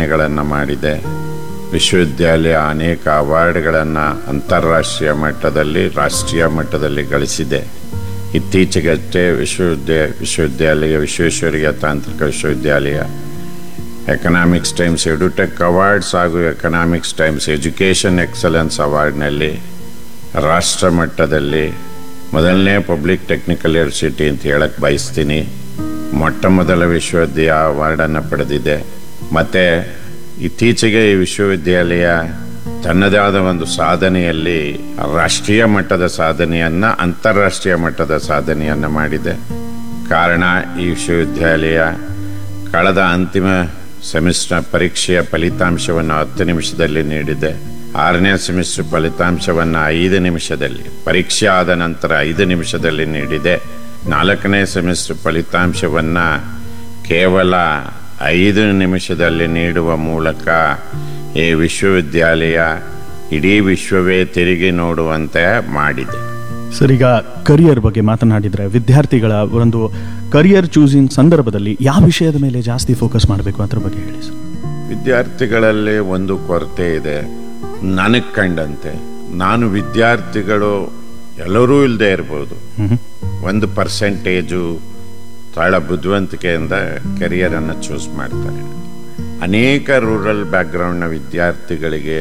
ಸಾಧನೆಗಳನ್ನು ಮಾಡಿದೆ ವಿಶ್ವವಿದ್ಯಾಲಯ ಅನೇಕ ಅವಾರ್ಡ್ಗಳನ್ನು ಅಂತಾರಾಷ್ಟ್ರೀಯ ಮಟ್ಟದಲ್ಲಿ ರಾಷ್ಟ್ರೀಯ ಮಟ್ಟದಲ್ಲಿ ಗಳಿಸಿದೆ ಇತ್ತೀಚೆಗಷ್ಟೇ ವಿಶ್ವವಿದ್ಯಾ ವಿಶ್ವವಿದ್ಯಾಲಯ ವಿಶ್ವೇಶ್ವರಯ್ಯ ತಾಂತ್ರಿಕ ವಿಶ್ವವಿದ್ಯಾಲಯ ಎಕನಾಮಿಕ್ಸ್ ಟೈಮ್ಸ್ ಎಡುಟೆಕ್ ಅವಾರ್ಡ್ಸ್ ಹಾಗೂ ಎಕನಾಮಿಕ್ಸ್ ಟೈಮ್ಸ್ ಎಜುಕೇಷನ್ ಎಕ್ಸಲೆನ್ಸ್ ಅವಾರ್ಡ್ನಲ್ಲಿ ರಾಷ್ಟ್ರ ಮಟ್ಟದಲ್ಲಿ ಮೊದಲನೇ ಪಬ್ಲಿಕ್ ಟೆಕ್ನಿಕಲ್ ಯೂನಿವರ್ಸಿಟಿ ಅಂತ ಹೇಳಕ್ಕೆ ಬಯಸ್ತೀನಿ ಮೊಟ್ಟ ಮೊದಲ ವಿಶ್ವವಿದ್ಯಾಲಯ ಅವಾರ್ಡನ್ನು ಪಡೆದಿದೆ ಮತ್ತು ಇತ್ತೀಚೆಗೆ ಈ ವಿಶ್ವವಿದ್ಯಾಲಯ ತನ್ನದೇ ಆದ ಒಂದು ಸಾಧನೆಯಲ್ಲಿ ರಾಷ್ಟ್ರೀಯ ಮಟ್ಟದ ಸಾಧನೆಯನ್ನು ಅಂತಾರಾಷ್ಟ್ರೀಯ ಮಟ್ಟದ ಸಾಧನೆಯನ್ನು ಮಾಡಿದೆ ಕಾರಣ ಈ ವಿಶ್ವವಿದ್ಯಾಲಯ ಕಳೆದ ಅಂತಿಮ ಸೆಮಿಸ್ಟರ್ ಪರೀಕ್ಷೆಯ ಫಲಿತಾಂಶವನ್ನು ಹತ್ತು ನಿಮಿಷದಲ್ಲಿ ನೀಡಿದೆ ಆರನೇ ಸೆಮಿಸ್ಟರ್ ಫಲಿತಾಂಶವನ್ನು ಐದು ನಿಮಿಷದಲ್ಲಿ ಪರೀಕ್ಷೆ ಆದ ನಂತರ ಐದು ನಿಮಿಷದಲ್ಲಿ ನೀಡಿದೆ ನಾಲ್ಕನೇ ಸೆಮಿಸ್ಟರ್ ಫಲಿತಾಂಶವನ್ನು ಕೇವಲ ಐದು ನಿಮಿಷದಲ್ಲಿ ನೀಡುವ ಮೂಲಕ ಈ ವಿಶ್ವವಿದ್ಯಾಲಯ ಇಡೀ ವಿಶ್ವವೇ ತಿರುಗಿ ನೋಡುವಂತೆ ಮಾಡಿದೆ ಸರ್ ಈಗ ಕರಿಯರ್ ಬಗ್ಗೆ ಮಾತನಾಡಿದ್ರೆ ವಿದ್ಯಾರ್ಥಿಗಳ ಒಂದು ಕರಿಯರ್ ಚೂಸಿಂಗ್ ಸಂದರ್ಭದಲ್ಲಿ ಯಾವ ವಿಷಯದ ಮೇಲೆ ಜಾಸ್ತಿ ಫೋಕಸ್ ಮಾಡಬೇಕು ಅದ್ರ ಬಗ್ಗೆ ಹೇಳಿ ಸರ್ ವಿದ್ಯಾರ್ಥಿಗಳಲ್ಲಿ ಒಂದು ಕೊರತೆ ಇದೆ ನನಗೆ ಕಂಡಂತೆ ನಾನು ವಿದ್ಯಾರ್ಥಿಗಳು ಎಲ್ಲರೂ ಇಲ್ಲದೆ ಇರ್ಬೋದು ಒಂದು ಪರ್ಸೆಂಟೇಜು ತಾಳ ಬುದ್ಧಿವಂತಿಕೆಯಿಂದ ಕೆರಿಯರನ್ನು ಚೂಸ್ ಮಾಡ್ತಾರೆ ಅನೇಕ ರೂರಲ್ ಬ್ಯಾಕ್ಗ್ರೌಂಡ್ನ ವಿದ್ಯಾರ್ಥಿಗಳಿಗೆ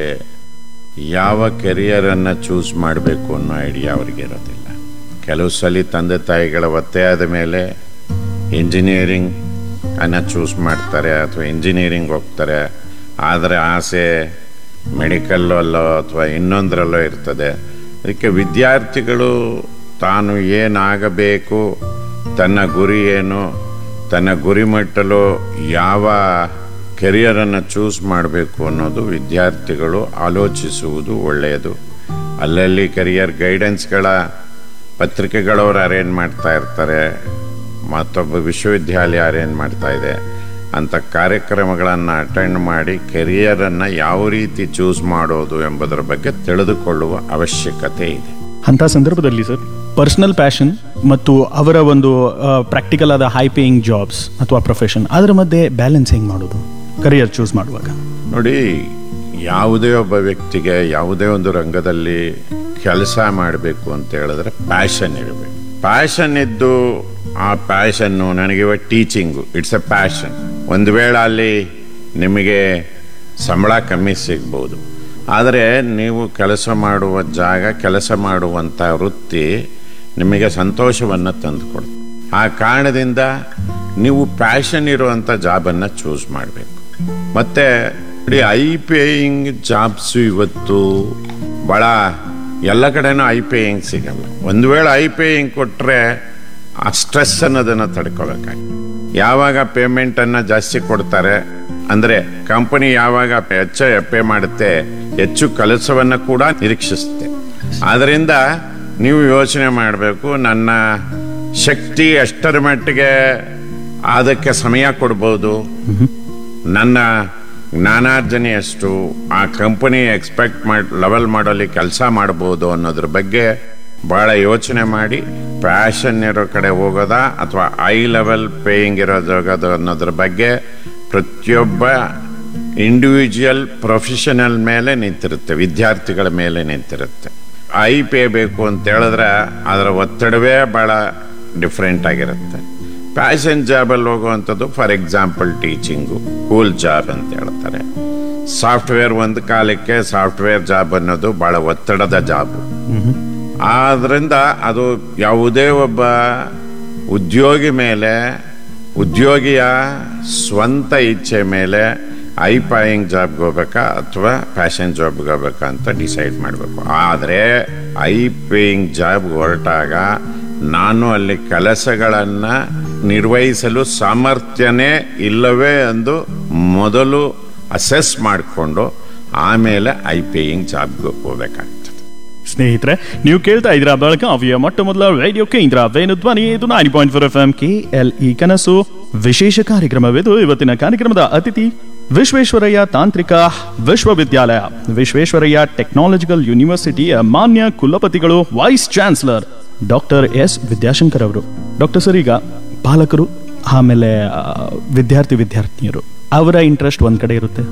ಯಾವ ಕೆರಿಯರನ್ನು ಚೂಸ್ ಮಾಡಬೇಕು ಅನ್ನೋ ಐಡಿಯಾ ಅವರಿಗೆ ಇರೋದಿಲ್ಲ ಕೆಲವು ಸಲ ತಂದೆ ತಾಯಿಗಳ ಒತ್ತಾಯದ ಮೇಲೆ ಇಂಜಿನಿಯರಿಂಗ್ ಅನ್ನು ಚೂಸ್ ಮಾಡ್ತಾರೆ ಅಥವಾ ಇಂಜಿನಿಯರಿಂಗ್ ಹೋಗ್ತಾರೆ ಆದರೆ ಆಸೆ ಮೆಡಿಕಲ್ಲೋ ಅಥವಾ ಇನ್ನೊಂದರಲ್ಲೋ ಇರ್ತದೆ ಅದಕ್ಕೆ ವಿದ್ಯಾರ್ಥಿಗಳು ತಾನು ಏನಾಗಬೇಕು ತನ್ನ ಗುರಿ ಏನು ತನ್ನ ಗುರಿ ಮಟ್ಟಲು ಯಾವ ಕೆರಿಯರನ್ನು ಚೂಸ್ ಮಾಡಬೇಕು ಅನ್ನೋದು ವಿದ್ಯಾರ್ಥಿಗಳು ಆಲೋಚಿಸುವುದು ಒಳ್ಳೆಯದು ಅಲ್ಲಲ್ಲಿ ಕೆರಿಯರ್ ಗೈಡೆನ್ಸ್ಗಳ ಪತ್ರಿಕೆಗಳವರು ಅರೇಂಜ್ ಮಾಡ್ತಾ ಇರ್ತಾರೆ ಮತ್ತೊಬ್ಬ ವಿಶ್ವವಿದ್ಯಾಲಯ ಅರೇಂಜ್ ಮಾಡ್ತಾ ಇದೆ ಅಂಥ ಕಾರ್ಯಕ್ರಮಗಳನ್ನು ಅಟೆಂಡ್ ಮಾಡಿ ಕೆರಿಯರನ್ನು ಯಾವ ರೀತಿ ಚೂಸ್ ಮಾಡೋದು ಎಂಬುದರ ಬಗ್ಗೆ ತಿಳಿದುಕೊಳ್ಳುವ ಅವಶ್ಯಕತೆ ಇದೆ ಅಂಥ ಸಂದರ್ಭದಲ್ಲಿ ಸರ್ ಪರ್ಸನಲ್ ಪ್ಯಾಷನ್ ಮತ್ತು ಅವರ ಒಂದು ಪ್ರಾಕ್ಟಿಕಲ್ ಆದ ಹೈ ಪೇಯಿಂಗ್ ಜಾಬ್ಸ್ ಅಥವಾ ಪ್ರೊಫೆಷನ್ ಅದರ ಮಧ್ಯೆ ಬ್ಯಾಲೆನ್ಸ್ ಹೆಂಗೆ ಮಾಡೋದು ಕರಿಯರ್ ಚೂಸ್ ಮಾಡುವಾಗ ನೋಡಿ ಯಾವುದೇ ಒಬ್ಬ ವ್ಯಕ್ತಿಗೆ ಯಾವುದೇ ಒಂದು ರಂಗದಲ್ಲಿ ಕೆಲಸ ಮಾಡಬೇಕು ಅಂತ ಹೇಳಿದ್ರೆ ಪ್ಯಾಷನ್ ಇರಬೇಕು ಪ್ಯಾಷನ್ ಇದ್ದು ಆ ಪ್ಯಾಷನ್ನು ನನಗೆ ಇವಾಗ ಟೀಚಿಂಗು ಇಟ್ಸ್ ಎ ಪ್ಯಾಷನ್ ಒಂದು ವೇಳೆ ಅಲ್ಲಿ ನಿಮಗೆ ಸಂಬಳ ಕಮ್ಮಿ ಸಿಗ್ಬೋದು ಆದರೆ ನೀವು ಕೆಲಸ ಮಾಡುವ ಜಾಗ ಕೆಲಸ ಮಾಡುವಂಥ ವೃತ್ತಿ ನಿಮಗೆ ಸಂತೋಷವನ್ನು ತಂದುಕೊಡ್ತು ಆ ಕಾರಣದಿಂದ ನೀವು ಪ್ಯಾಷನ್ ಇರುವಂಥ ಜಾಬನ್ನು ಚೂಸ್ ಮಾಡಬೇಕು ಮತ್ತೆ ನೋಡಿ ಐ ಪೇಯಿಂಗ್ ಜಾಬ್ಸು ಇವತ್ತು ಭಾಳ ಎಲ್ಲ ಕಡೆನೂ ಐ ಪೇಯಿಂಗ್ ಸಿಗಲ್ಲ ಒಂದು ವೇಳೆ ಐ ಪೇಯಿಂಗ್ ಕೊಟ್ಟರೆ ಆ ಸ್ಟ್ರೆಸ್ ಅನ್ನೋದನ್ನು ತಡ್ಕೋಬೇಕಾಗಿ ಯಾವಾಗ ಪೇಮೆಂಟನ್ನು ಜಾಸ್ತಿ ಕೊಡ್ತಾರೆ ಅಂದರೆ ಕಂಪನಿ ಯಾವಾಗ ಹೆಚ್ಚು ಪೇ ಮಾಡುತ್ತೆ ಹೆಚ್ಚು ಕೆಲಸವನ್ನು ಕೂಡ ನಿರೀಕ್ಷಿಸುತ್ತೆ ಆದ್ದರಿಂದ ನೀವು ಯೋಚನೆ ಮಾಡಬೇಕು ನನ್ನ ಶಕ್ತಿ ಎಷ್ಟರ ಮಟ್ಟಿಗೆ ಅದಕ್ಕೆ ಸಮಯ ಕೊಡ್ಬೋದು ನನ್ನ ಜ್ಞಾನಾರ್ಜನೆ ಎಷ್ಟು ಆ ಕಂಪನಿ ಎಕ್ಸ್ಪೆಕ್ಟ್ ಮಾಡಿ ಲೆವೆಲ್ ಮಾಡಲಿ ಕೆಲಸ ಮಾಡ್ಬೋದು ಅನ್ನೋದ್ರ ಬಗ್ಗೆ ಬಹಳ ಯೋಚನೆ ಮಾಡಿ ಪ್ಯಾಷನ್ ಇರೋ ಕಡೆ ಹೋಗೋದಾ ಅಥವಾ ಐ ಲೆವೆಲ್ ಪೇಯಿಂಗ್ ಇರೋದು ಹೋಗೋದು ಅನ್ನೋದ್ರ ಬಗ್ಗೆ ಪ್ರತಿಯೊಬ್ಬ ಇಂಡಿವಿಜುವಲ್ ಪ್ರೊಫೆಷನಲ್ ಮೇಲೆ ನಿಂತಿರುತ್ತೆ ವಿದ್ಯಾರ್ಥಿಗಳ ಮೇಲೆ ನಿಂತಿರುತ್ತೆ ಐ ಪೇ ಬೇಕು ಅಂತ ಹೇಳಿದ್ರೆ ಅದರ ಒತ್ತಡವೇ ಭಾಳ ಡಿಫ್ರೆಂಟ್ ಆಗಿರುತ್ತೆ ಪ್ಯಾಷನ್ ಜಾಬಲ್ಲಿ ಹೋಗುವಂಥದ್ದು for example teaching cool job ಅಂತ ಹೇಳ್ತಾರೆ ಸಾಫ್ಟ್ವೇರ್ ಒಂದು ಕಾಲಕ್ಕೆ ಸಾಫ್ಟ್ವೇರ್ ಜಾಬ್ ಅನ್ನೋದು ಬಹಳ ಒತ್ತಡದ ಜಾಬ್ ಆದ್ರಿಂದ ಅದು ಯಾವುದೇ ಒಬ್ಬ ಉದ್ಯೋಗಿ ಮೇಲೆ ಉದ್ಯೋಗಿಯ ಸ್ವಂತ ಇಚ್ಛೆ ಮೇಲೆ ಐ ಪಾಯಿಂಗ್ ಜಾಬ್ಗೆ ಹೋಗ್ಬೇಕಾ ಅಥವಾ ಫ್ಯಾಷನ್ ಜಾಬ್ಗೆ ಹೋಗ್ಬೇಕಾ ಅಂತ ಡಿಸೈಡ್ ಮಾಡಬೇಕು ಆದರೆ ಐ ಪೇಯಿಂಗ್ ಜಾಬ್ಗೆ ಹೊರಟಾಗ ನಾನು ಅಲ್ಲಿ ಕೆಲಸಗಳನ್ನು ನಿರ್ವಹಿಸಲು ಸಾಮರ್ಥ್ಯನೇ ಇಲ್ಲವೇ ಎಂದು ಮೊದಲು ಅಸೆಸ್ ಮಾಡಿಕೊಂಡು ಆಮೇಲೆ ಐ ಪೇಯಿಂಗ್ ಜಾಬ್ಗೆ ಹೋಗ್ಬೇಕಾಗ್ತದೆ ಸ್ನೇಹಿತರೆ ನೀವು ಕೇಳ್ತಾ ಇದ್ದೀರಾ ಬೆಳಗಾವಿಯ ಮೊಟ್ಟ ಮೊದಲ ರೇಡಿಯೋ ಕೇಂದ್ರ ವೇಣು ಧ್ವನಿ ಇದು nine point four FM K L E ಇ ಕನಸು ವಿಶೇಷ ಕಾರ್ಯಕ್ರಮವಿದು ಇವತ್ತಿನ ಕಾರ್ಯಕ್ರಮದ ಅತಿಥಿ ವಿಶ್ವೇಶ್ವರಯ್ಯ ತಾಂತ್ರಿಕ ವಿಶ್ವವಿದ್ಯಾಲಯ ವಿಶ್ವೇಶ್ವರಯ್ಯ ಟೆಕ್ನಾಲಜಿಕಲ್ ಯೂನಿವರ್ಸಿಟಿಯ ಮಾನ್ಯ ಕುಲಪತಿಗಳು vice chancellor doctor S Vidyashankar ಅವರು ಡಾಕ್ಟರ್ ಸರ್ ಈಗ ಪಾಲಕರು ಆಮೇಲೆ ಆ, ವಿದ್ಯಾರ್ಥಿ ವಿದ್ಯಾರ್ಥಿನಿಯರು ಅವರ ಇಂಟ್ರೆಸ್ಟ್ ಒಂದ್ ಕಡೆ ಇರುತ್ತೆ